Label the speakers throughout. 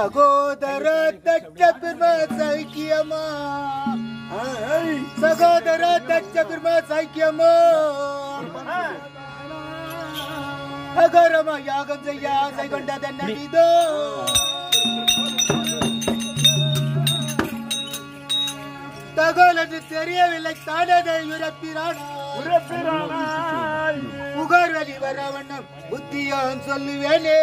Speaker 1: சகோதர தச்ச பிர்ம சைக்கியமா சகோதர தச்ச பிர்ம சைக்கியமோ அகரமா யாகம் செய்ய ஆசை கொண்டதென்ன இதோ தகவல் தெரியவில்லை தானதை உரப்பிரானா புகார் வழி வரவண்ணம் புத்தியான் சொல்லுவேனே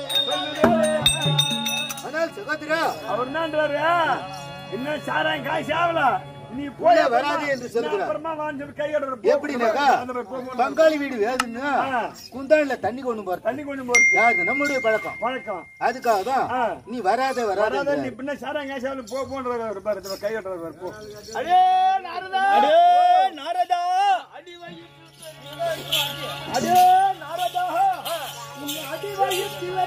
Speaker 1: ஆனால் சகோதரா
Speaker 2: அவர் என்னன்றாரு இன்னும் சாராயம் காசு ஆகல நீ போய்
Speaker 1: உள்ளே வராதே என்று சொல்கிறார்.
Speaker 2: அப்புறமா வாங்கி கையிடுற
Speaker 1: எப்படினாக்கா பங்காளி வீடு வேதுன்னா குந்தாணில தண்ணி கொண்டு போறது
Speaker 2: தண்ணி கொண்டு போறது
Speaker 1: யாரு நம்முடைய பழக்கம்
Speaker 2: வழக்கம்
Speaker 1: அதுக்காக தான்
Speaker 2: ஆ.
Speaker 1: நீ வராத
Speaker 2: வராத
Speaker 1: வராத
Speaker 2: நீ பின்ன சாராயம் காசு ஆகல போ போன்ற பாரு கையிடுற போ
Speaker 3: அடே நாரதா
Speaker 2: அடே நாரதா
Speaker 3: அடி வயிற்று
Speaker 2: அடே நாரதா உன் அடி வயிற்றில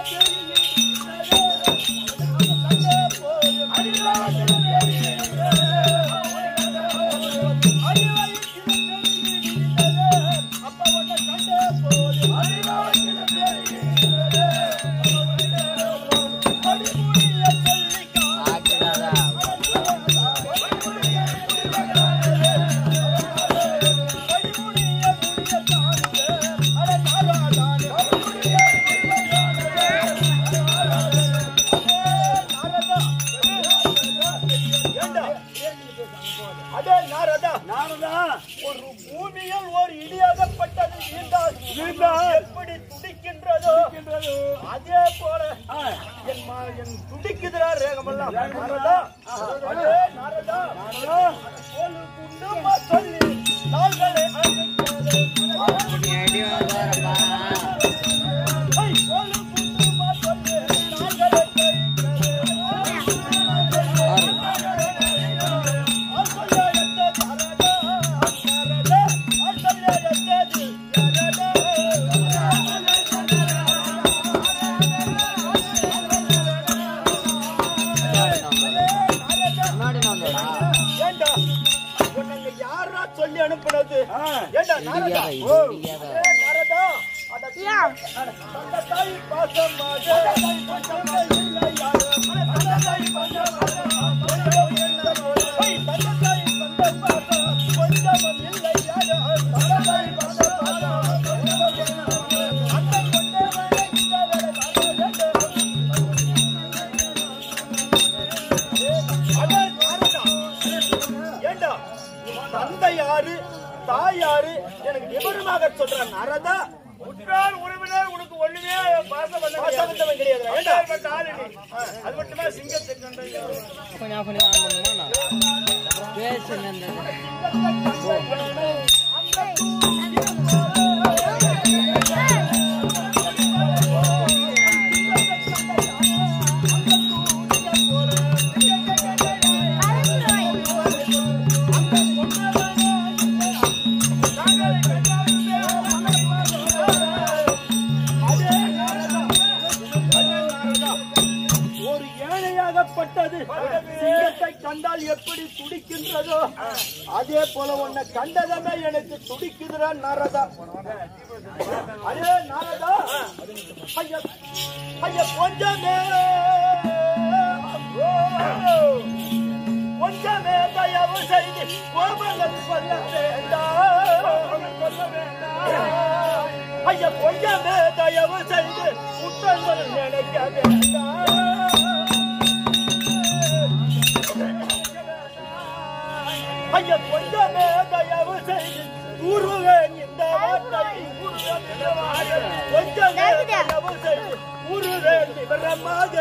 Speaker 3: அடே நாரதா
Speaker 2: நாரதா
Speaker 3: ஒரு பூமியில் ஒரு இடியாகப்பட்டது வீழ்ந்தால்
Speaker 2: வீழ்ந்தால்
Speaker 3: எப்படி துடிக்கின்றதோ அதே போல என் மா- என் துடிக்குதுடா ரேகமெல்லாம் நாரதா அடே நாரதா ஒரு குண்டுமா சொல்லி நாள்களை அழைக்காதே. ஐ, ஒரு குண்டுமா சொல்லி நாள்களை ஏண்டா உன்னை யாரா சொல்லி அனுப்புனது ஏண்டா நாரதா ஓ ஏ நாரதா அட அந்த தாய் பாசமாக தந்தை இல்லை யாரு தந்தை தாய் பாசமாக ஓய் தந்தை தாய் தந்தை பாசம் கொஞ்சம் இல்லை யாரு தந்தை தாய் பாசமாக அந்த கொண்டவனை இந்த வேலை அடே நாரதா ஏண்டா தந்தை யாரு தாய் யாரு எனக்கு விவரமாக சொல்ற நரதா
Speaker 2: உற்றார் உறவினர் உனக்கு ஒண்ணுமே பாசம் பண்ண
Speaker 3: பாசம் வந்தவன் கிடையாது ஏண்டா
Speaker 2: ஏண்டா ஆளு நீ அது மட்டுமே சிங்கத்தை கண்டது
Speaker 4: கொஞ்சம் ஆஃப் பண்ணி ஆன் பண்ணுமா பேசு
Speaker 3: ஒரு ஏழையாகப்பட்டது சிங்கத்தை கண்டால் எப்படி துடிக்கின்றதோ அதே போல உன்னை கண்டதமே எனக்கு துடிக்குதுடா நாரதா அதே நாரதா ஐயா ஐயா கொஞ்சமே ஓ, கொஞ்சமே தயவு செய்து கோபங்கள் சொல்ல வேண்டாம் சொல்ல வேண்டாம் ஐயா கொஞ்சமே தயவு செய்து குற்றங்கள் நினைக்க வேண்டாம் ஐயா கொஞ்சமே தயவு செய்து கூறுவேன் இந்த வார்த்தை கொஞ்சமே தயவு செய்து கூறுவேன் விவரமாக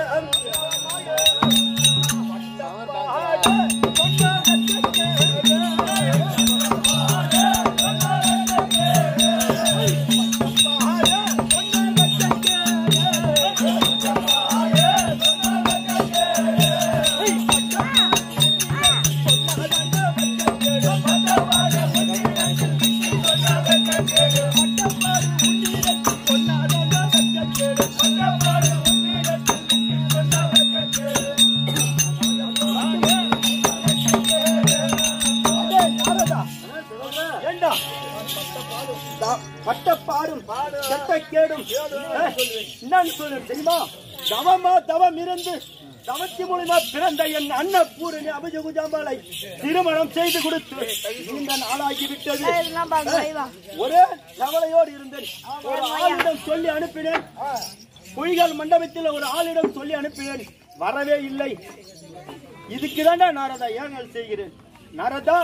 Speaker 3: ஏண்டா தா- பட்டப்பாடும் செத்த கேடும் என்னன்னு சொல்லு தெரியுமா தவமா தவம் இருந்து
Speaker 2: தவத்தி மூலியமா பிறந்த என் அன்னபூரணி அபிஜகுஜாம்பாளை திருமணம் செய்து கொடுத்து இந்த நாளாகி விட்டது ஒரே கவலையோடு இருந்தேன் ஒரு ஆளிடம் சொல்லி அனுப்பினேன் பொய்கள் மண்டபத்தில் ஒரு ஆளிடம் சொல்லி அனுப்பினேன் வரவே இல்லை இதுக்குதான்டா நாரதா ஏங்கள் செய்கிறேன் நாரதா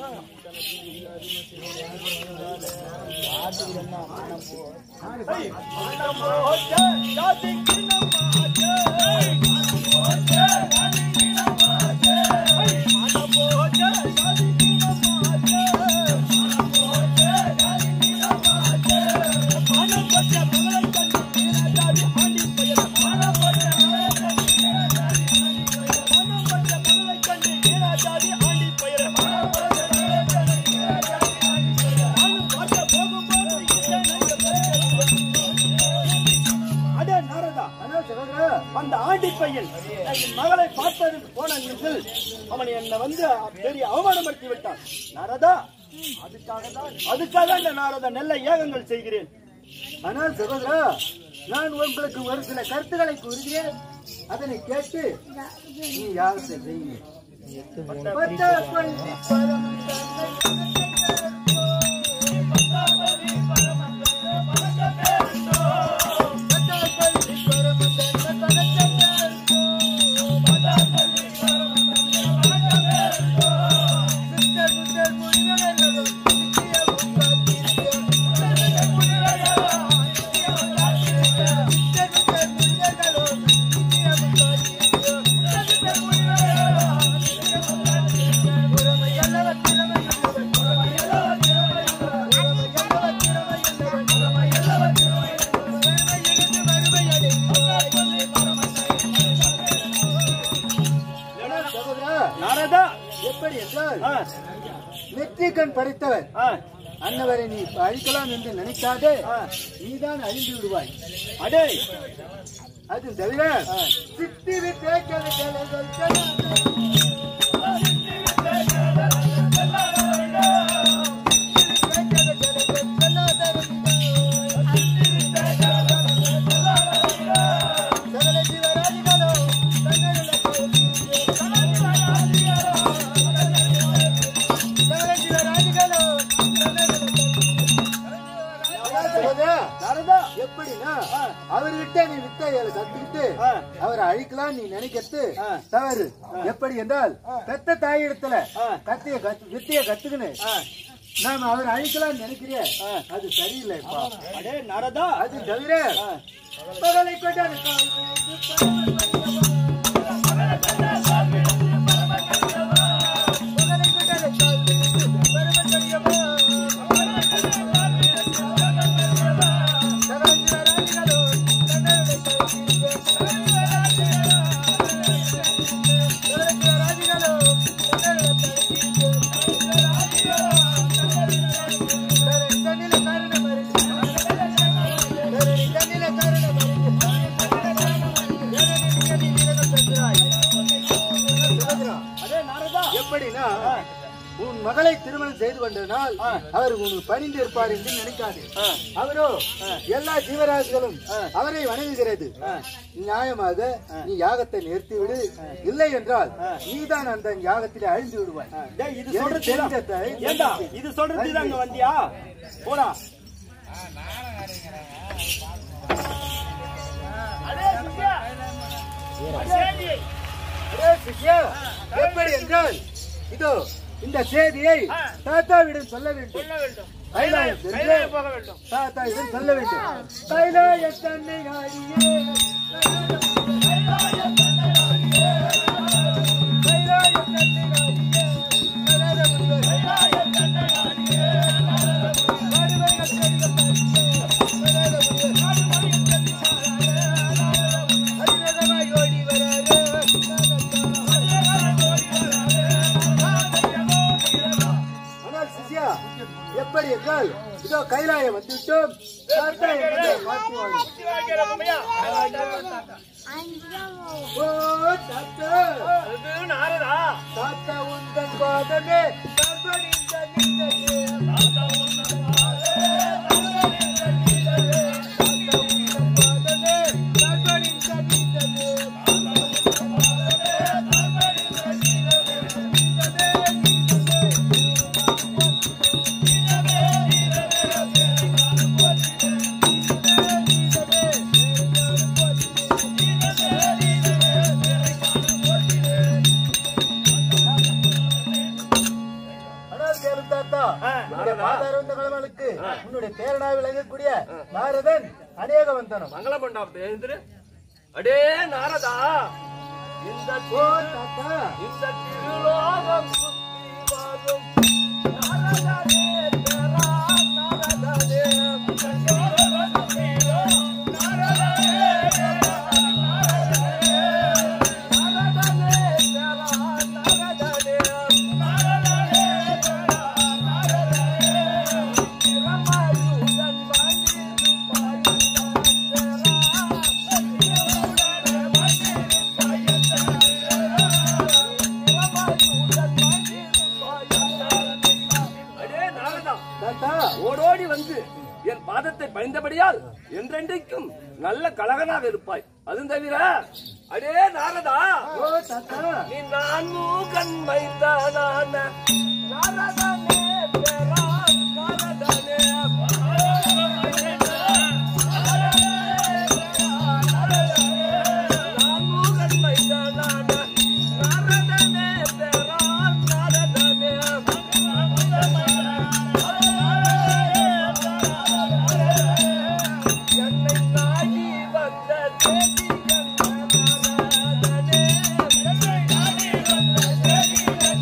Speaker 2: அடே நாரதா
Speaker 1: அண்ணா சகோதரா
Speaker 2: அந்த ஆண்டி பையன் என் மகளை பார்ப்பது போன நிமிஷத்தில் அவன் என்னை வந்து பெரிய அவமானப்படுத்தி விட்டான் நாரதா அதுக்காக தான் அதுக்காக இந்த நாரதா நல்ல ஏகங்கள் செய்கிறேன்
Speaker 1: ஆனால் சகோதரா நான் உங்களுக்கு ஒரு சில கருத்துக்களை கூறுகிறேன் அதனை கேட்டு நீ யாகத்தை செய்யுங்க பத்தா பள்ளி பரமன் ஆனால் சகோதரா
Speaker 2: நாரதா
Speaker 1: எப்படி என்றால்
Speaker 2: ஆ,
Speaker 1: நெற்றிக்கண் படைத்தவர்
Speaker 2: ஆ,
Speaker 1: அன்னவரை நீ அழிக்கலாம் என்று நினைக்காதே
Speaker 2: ஆ.
Speaker 1: நீதான் அழிந்து விடுவாய்
Speaker 2: அடே
Speaker 1: அது தவிர சித்தி வித்தேக்கலை
Speaker 2: நாரதா
Speaker 1: எப்படின்னா அவர்கிட்ட நீ வித்தைகளை கத்துக்கிட்டு
Speaker 2: ஆ.
Speaker 1: அவரை அழிக்கலாம் நீ நினைக்கிறது
Speaker 2: ஆ.
Speaker 1: தவறு எப்படி என்றால் பெத்த தாயிடத்துல
Speaker 2: ஆ.
Speaker 1: கத்திய கத்து வித்தைய கத்துக்கின்னு
Speaker 2: ஆ,
Speaker 1: நாம அவரை அழிக்கலாம் நினைக்கிறிய
Speaker 2: ஆ.
Speaker 1: அது சரியில்லைப்பா
Speaker 2: அடே நாரதா
Speaker 1: அது தவிர
Speaker 2: ஆ,
Speaker 1: மகளை கொண்டாடு
Speaker 2: அடே நாரதா
Speaker 1: எப்படின்னா உன் மகளை திருமணம் செய்து கொண்டதனால்
Speaker 2: ஆ.
Speaker 1: அவர் உனக்கு பணிந்து இருப்பார் என்று நினைக்காது
Speaker 2: ஆ,
Speaker 1: அவரோ எல்லா ஜீவராசிகளும் அவரை வணங்குகிறது நியாயமாக நீ யாகத்தை நிறுத்திவிடு இல்லை என்றால் நீதான் அந்த யாகத்திலே அழிந்து விடுவாய்
Speaker 2: ஆ, டேய், இது
Speaker 1: எனக்கு
Speaker 2: சொல்றது
Speaker 1: தெரிஞ்சதை
Speaker 2: ஏண்டா இது சொல்றது அங்க வந்தியா போடா
Speaker 1: அரே சிஷ்யா, எப்படி என்றால் இதோ இந்த செய்தியை தாத்தாவிடம் சொல்ல வேண்டும் கைலாயம் சென்று தாத்தாவிடம் சொல்ல வேண்டும் கைலாய தன்னை ஆடியே ஆனால் சிஷ்யா எப்படி என்றால் இதோ கைலாயம் வந்துவிட்டோம் தாத்தா என்பதை மாற்றி வாழும் ஓ தாத்தா
Speaker 3: நாரதா
Speaker 1: தாத்தா உந்தன் பாதமே தம்பனிந்த நின்றதே. தாத்தா உந்தன் பாதமே தம்பனிந்த நின்றதே. தாத்தா உன்னுடைய பாதாரந்த கலவலுக்கு உன்னுடைய பேரனாய் விளங்கக்கூடிய நாரதன் அநேக வந்தனம்
Speaker 3: மங்கள மண்டபத்தை எழுந்துரு அடே நாரதா இந்த
Speaker 1: ஓ தாத்தா
Speaker 3: இந்த திருலோகம் சுத்தி வரும் நாரதனே பெறா நாரதனே இந்த திருலோகம் சுத்தி வரும் நாரதனே பெறா நாரதனே நாரதனே பெறா நாரதனே நாரதனே பெறா நாரதனே பிரம்மாயுடன் வாங்கி அடே நாரதா
Speaker 1: தாத்தா
Speaker 3: ஓடோடி வந்து என் பாதத்தை பணிந்தபடியால் என்றென்றைக்கும் நல்ல கழகனாக இருப்பாய் அது தவிர அடே நாரதா
Speaker 1: ஓ தாத்தா
Speaker 3: நீ நான் மூகன் மைத்தானான நாரதனே பெறா நாரதனே நான் மூகன் மைத்தானான நாரதனே பெறா நாரதனே என்னை நாடி வந்த தேவி நாரதனே என்னை நாடி வந்த தேவி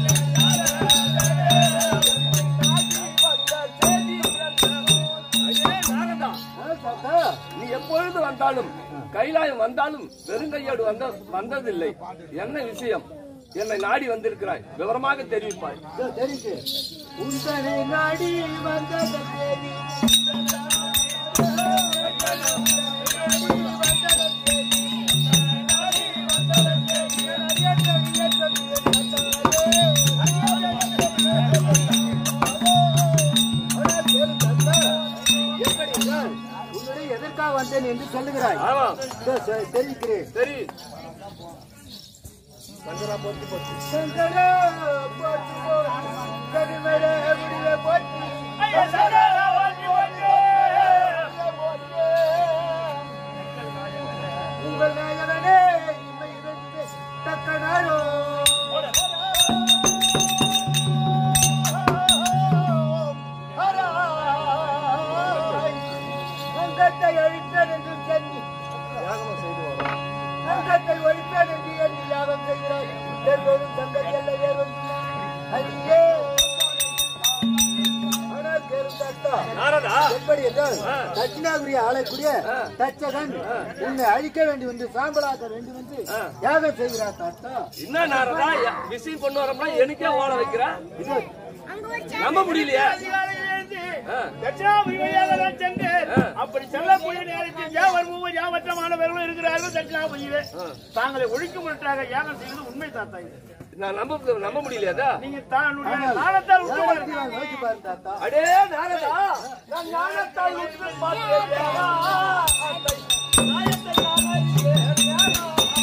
Speaker 3: நீ எப்பொழுது வந்தாலும் கைலாயம் வந்தாலும் வெறுங்கையோடு வந்த வந்ததில்லை என்ன விஷயம் என்னை நாடி வந்திருக்கிறாய் விவரமாக தெரிவிப்பாய்
Speaker 1: இதோ தெரியுது உந்தனை நாடி வந்த தேவி எப்படி என்றால், உன்னுடைய எதற்காக வந்தேன் என்று சொல்லுகிறாய்
Speaker 3: ஆமா
Speaker 1: இதோ செ- தெரிவிக்கிறேன்
Speaker 3: சரி
Speaker 1: சங்கரா போட்டு போட்டு சங்கரா போட்டு போட்டு கடிமலை முடிவை போட்டு உங்கள் நாயகனே இம்மை இருந்து தக்க நாடோ அங்கத்தை அழிப்பேன் என்று சொல்லி அங்கத்தை ஒழிப்பேன் என்று எண்ணி யாகம் செய்கிறாய் வெறும் சங்கத்தை அல்ல வேறும் அடியே ஆனால் பெரும் தத்தா
Speaker 3: நாரதா
Speaker 1: எப்படி என்றால் தட்சிணாபுரி ஆளக்கூடிய தச்சகன் உன்னை அழிக்க வேண்டி வந்து சாம்பலாக்க வேண்டும் என்று யாகம் செய்கிறார் தாத்தா
Speaker 3: என்ன நாரதா விசில் கொண்டு வரோம்னா எனக்கே ஓட வைக்கிற
Speaker 1: இது
Speaker 3: நம்ப முடியலையே ஆ.
Speaker 2: தட்சிணாபுரி வழியாக தான் சென்றேன் அப்படி செல்லக்கூடிய நேரத்தில் யாவர் மூவர் யாவற்றமானவர்களும் இருக்கிறார்கள் தட்சிணாபுரியிலே தாங்களை ஒழிக்க முற்றாக யாகம் செய்வது உண்மை தாத்தா இது
Speaker 3: நான் நம்ப நம்ப முடியலையாதா
Speaker 2: நீங்க தானுடைய தானத்தால் உண்டு
Speaker 1: யாகத்தை நான் நோக்கி பாரு தாத்தா
Speaker 3: அடே நாரதா நான் ஞானத்தால் உற்று பார்த்தேன் தேவா. அந்த நியாயத்தை நான் அறிவேன் தேவா.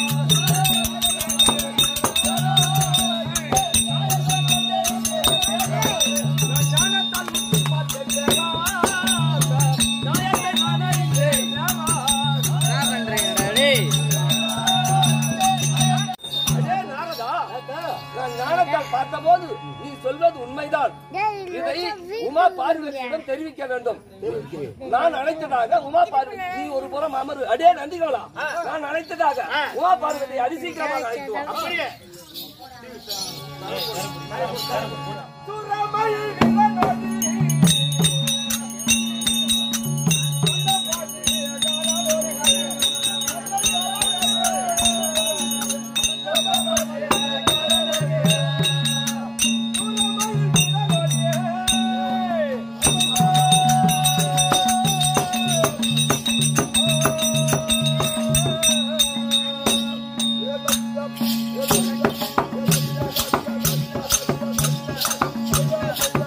Speaker 3: நான் ஞானத்தால் உற்று பார்த்தேன் தேவா. அந்த நியாயத்தை நான் அறிவேன் தேவா.
Speaker 4: என்ன பண்றீங்கடா டேய்
Speaker 3: அடே நாரதா
Speaker 1: தாத்தா
Speaker 3: நான் ஞானத்தால் பார்த்தபோது நீ சொல்வது உண்மைதான் இதை உமா பார்வதியிடம் தெரிவிக்க வேண்டும் நான் அழைத்ததாக உமா பார்வதி நீ ஒரு புறம் அமரு அடே நந்திகளா நான் அழைத்ததாக உமா பார்வதி அதிசீக்கிரமாக அழைத்து வா.
Speaker 2: அப்படியே
Speaker 3: சுரமல் நிலநதி.
Speaker 1: தாத்தா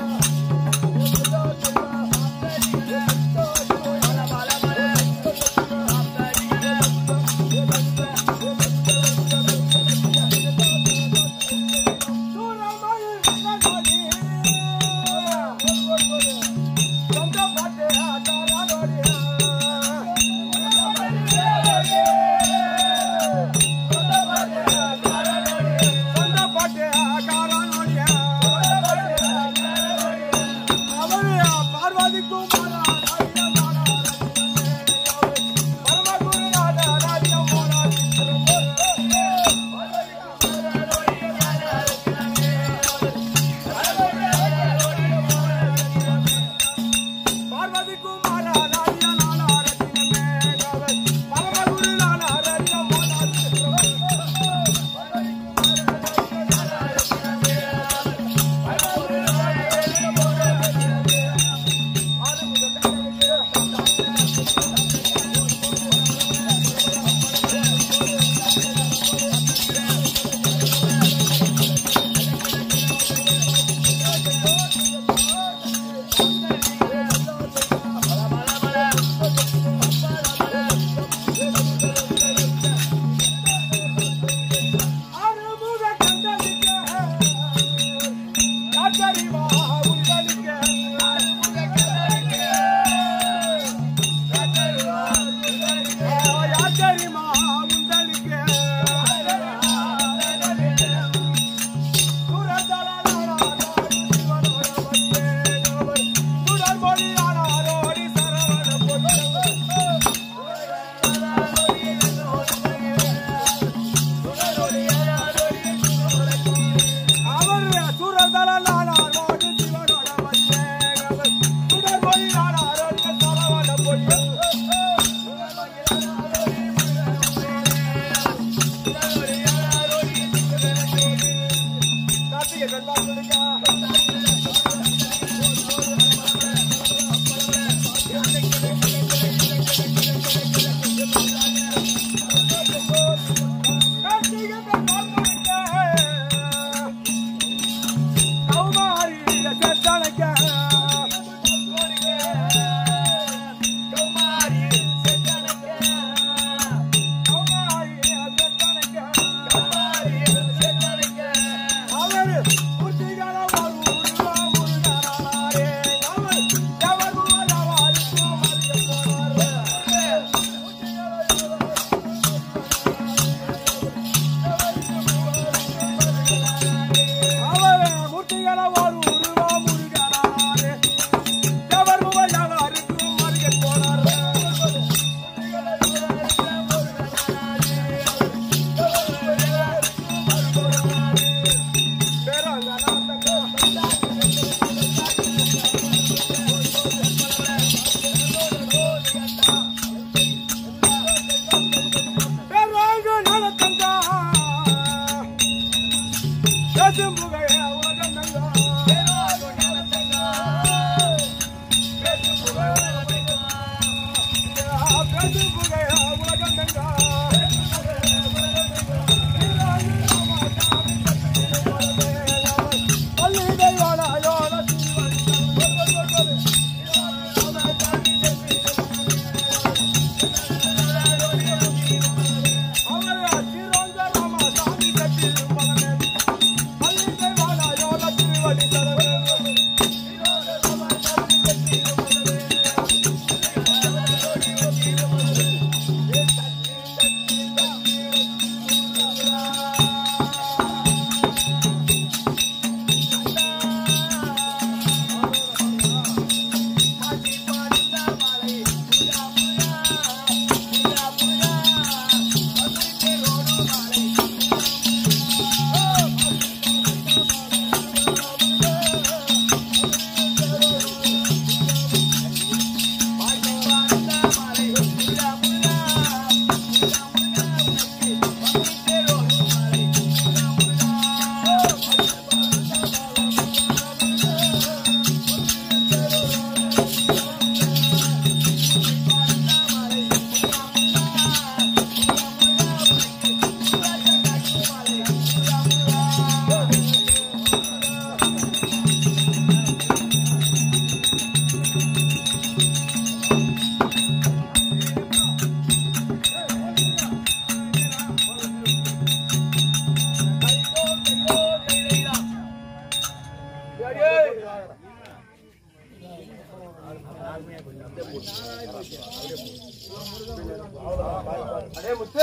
Speaker 2: அடே முத்து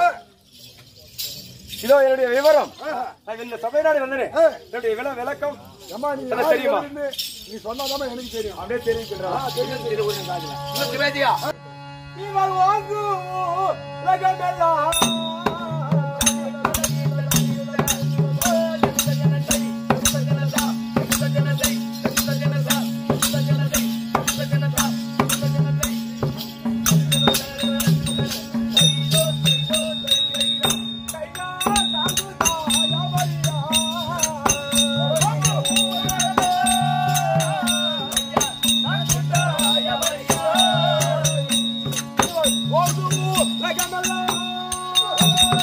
Speaker 2: இதோ என்னுடைய விவரம் நான் இந்த சபைநாடு வந்தனே என்னுடைய வில விளக்கம் என்ன தெரியுமா
Speaker 1: நீ சொன்னாதான் எனக்கு தெரியும்
Speaker 2: அப்படியே தெரிவிக்கின்றா
Speaker 1: இவள் வாங்கு உலகமெல்லாம்
Speaker 2: ஓ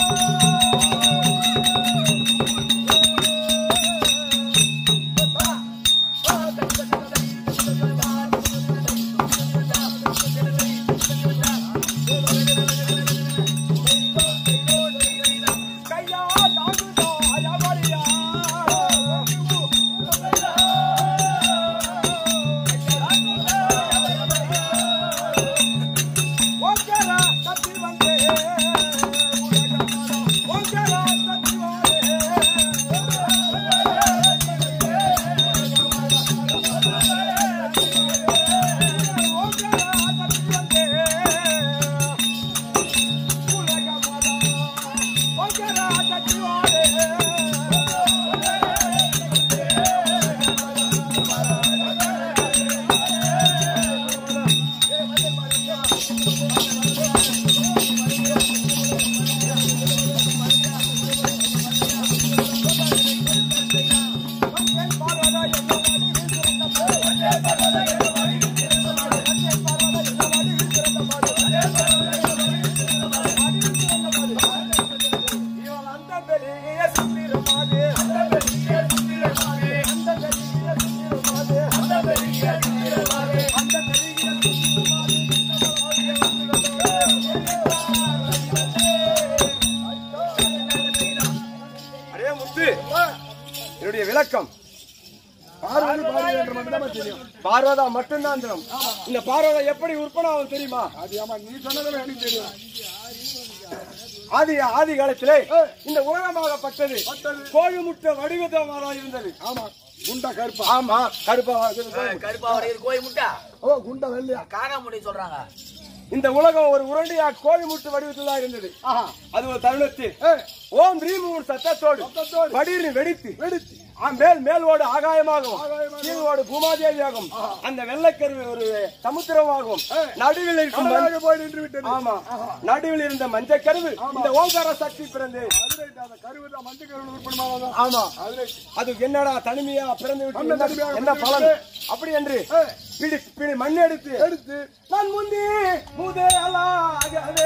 Speaker 1: பார்வதி பார்வதி என்று மட்டும்தான் தெரியும்
Speaker 2: பார்வதா மட்டும்தான் தெரியும் இந்த பார்வதா எப்படி உற்பத்தி ஆகும் தெரியுமா
Speaker 1: அது ஆமா நீ சொன்னதும் எனக்கு தெரியும்
Speaker 2: ஆதி ஆதி காலத்திலே இந்த உலகமாகப்பட்டது கோழி முட்டை வடிவதமாக இருந்தது
Speaker 1: ஆமா குண்டா கருப்பா
Speaker 2: ஆமா கருப்பா
Speaker 5: கருப்பாவடையில் கோயில் முட்டா
Speaker 1: ஓ குண்டா வெள்ளையா
Speaker 5: காகா முடி சொல்றாங்க
Speaker 2: இந்த உலகம் ஒரு உருண்டையா கோழி முட்டை வடிவத்தில் தான் இருந்தது
Speaker 1: ஆஹா
Speaker 2: அது ஒரு தருணத்தில்
Speaker 1: ஏய்,
Speaker 2: ஓம் ரீம் ஒரு சத்தத்தோடு
Speaker 1: சத்தத்தோடு.
Speaker 2: படீர்னு வெடித்து
Speaker 1: வெடித்து
Speaker 2: ஆ, மேல் மேலோடு ஆகாயமாகும்
Speaker 1: ஆகாயமாகும்.
Speaker 2: கீழோடு பூமாதேவியாகும் அந்த வெள்ளக்கருவு ஒரு சமுத்திரமாகும் நடுவில் இருக்கும் மண்-
Speaker 1: கடலாக போய் நின்று விட்டது
Speaker 2: ஆமா நடுவில் இருந்த மஞ்சள் கருவு இந்த ஓங்கார சக்தி பிறந்து
Speaker 1: அது right, அந்த கருவுதான் மஞ்சள் கருவில் உற்பத்தமானதான்
Speaker 2: ஆமா
Speaker 1: அது right.
Speaker 2: அது என்னடா தனிமையா பிறந்து விட்டு
Speaker 1: நல்ல
Speaker 2: என்ன-
Speaker 1: தனிமையாக
Speaker 2: என்ன
Speaker 1: பிறந்து
Speaker 2: பலன்
Speaker 1: விட்டு.
Speaker 2: அப்படி என்று
Speaker 1: ஏய்,
Speaker 2: பிடி பிடி மண் எடுத்து
Speaker 1: எடுத்து
Speaker 2: நான் முந்தி முதலாகவே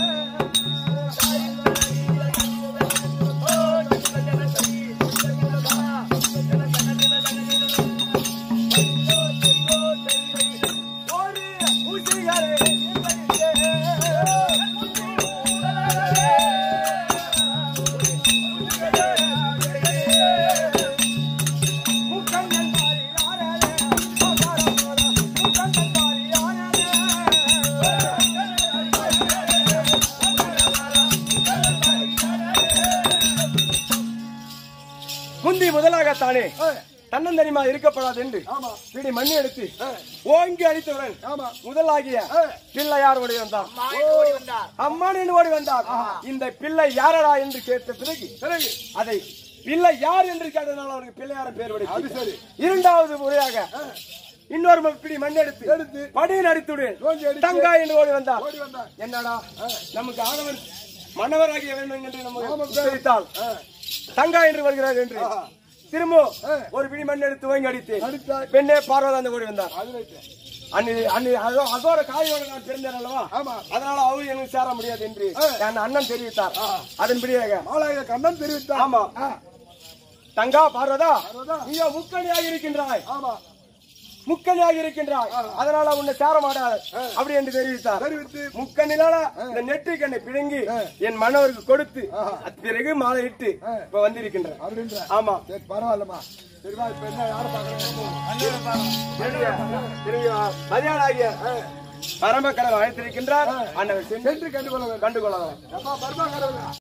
Speaker 2: ஒரு ஊசிகளை முந்தி முதலாகத்தானே தன்னந்தனிமா இருக்கப்படாது என்று
Speaker 1: ஆமா
Speaker 2: பிடி மண்ணி எடுத்து ஓங்கி அடித்தவுடன்
Speaker 1: ஆமா
Speaker 2: முதலாகிய பிள்ளையார் ஓடி வந்தார்
Speaker 5: ஓடி வந்தார்
Speaker 2: அம்மா நின்று ஓடி வந்தார் இந்த பிள்ளை யாரடா என்று கேட்ட பிறகு
Speaker 1: பிறகு
Speaker 2: அதை பிள்ளை யார் என்று கேட்டதுனால அவருக்கு பிள்ளையார பேர்
Speaker 1: அது
Speaker 2: வடி
Speaker 1: சரி
Speaker 2: இரண்டாவது முறையாக இன்னொரு ம- பிடி மண் எடுத்து
Speaker 1: எடுத்து
Speaker 2: படியின் அடித்துடன்
Speaker 1: ஓங்கி அடித்து
Speaker 2: தங்கா என்று ஓடி வந்தார்
Speaker 1: ஓடி வந்தார்
Speaker 2: என்னடா நமக்கு ஆடவர் மன்னவராகிய வேண்டும் என்று நம்ம
Speaker 1: ஆமாம்.
Speaker 2: தெரிவித்தால் தங்கா என்று வருகிறார் என்று திரும்ப ஒரு பிடி மண் எடுத்து ஓங்கி அடித்து
Speaker 1: அடித்தார்.
Speaker 2: பெண்ணே பார்வதாந்த ஓடி வந்தார்
Speaker 1: அது right.
Speaker 2: அன்னி அன்னி அதோ அதோட காயோட நான் பிறந்தேன் அல்லவா
Speaker 1: ஆமா
Speaker 2: அதனால அவரு எனக்கு சேர முடியாது என்று என் அண்ணன் தெரிவித்தார் அதன்படியாக
Speaker 1: மாலாய கண்ணன் தெரிவித்தார்
Speaker 2: ஆமா
Speaker 1: ஆ,
Speaker 2: தங்கா பார்வதா
Speaker 1: பார்வதா.
Speaker 2: நீயோ முக்கணியாக இருக்கின்றாய்
Speaker 1: ஆமா
Speaker 2: முக்கணியாக இருக்கின்றாய் அதனால உன்னை சேர மாட்டாது அப்படி என்று தெரிவித்தார்
Speaker 1: தெரிவித்து
Speaker 2: முக்கண்ணினால இந்த நெற்றி கண்ணை பிடுங்கி என் மன்னவருக்கு கொடுத்து அது பிறகு மாலை இட்டு இப்ப வந்திருக்கின்ற
Speaker 1: அப்படின்ற
Speaker 2: ஆமா
Speaker 1: சரி பரவாயில்லம்மா சரிவா இப்ப என்ன யாரை பாக்குறேன்
Speaker 2: மதியானாகிய பரமக்கடவை அழைத்திருக்கின்றார் அண்ணன் சென்று
Speaker 1: சென்று கண்டுகொள்ள வேண்டும்
Speaker 2: கண்டுகொள்ளலாம்
Speaker 1: அப்பா பரமா கடவுள்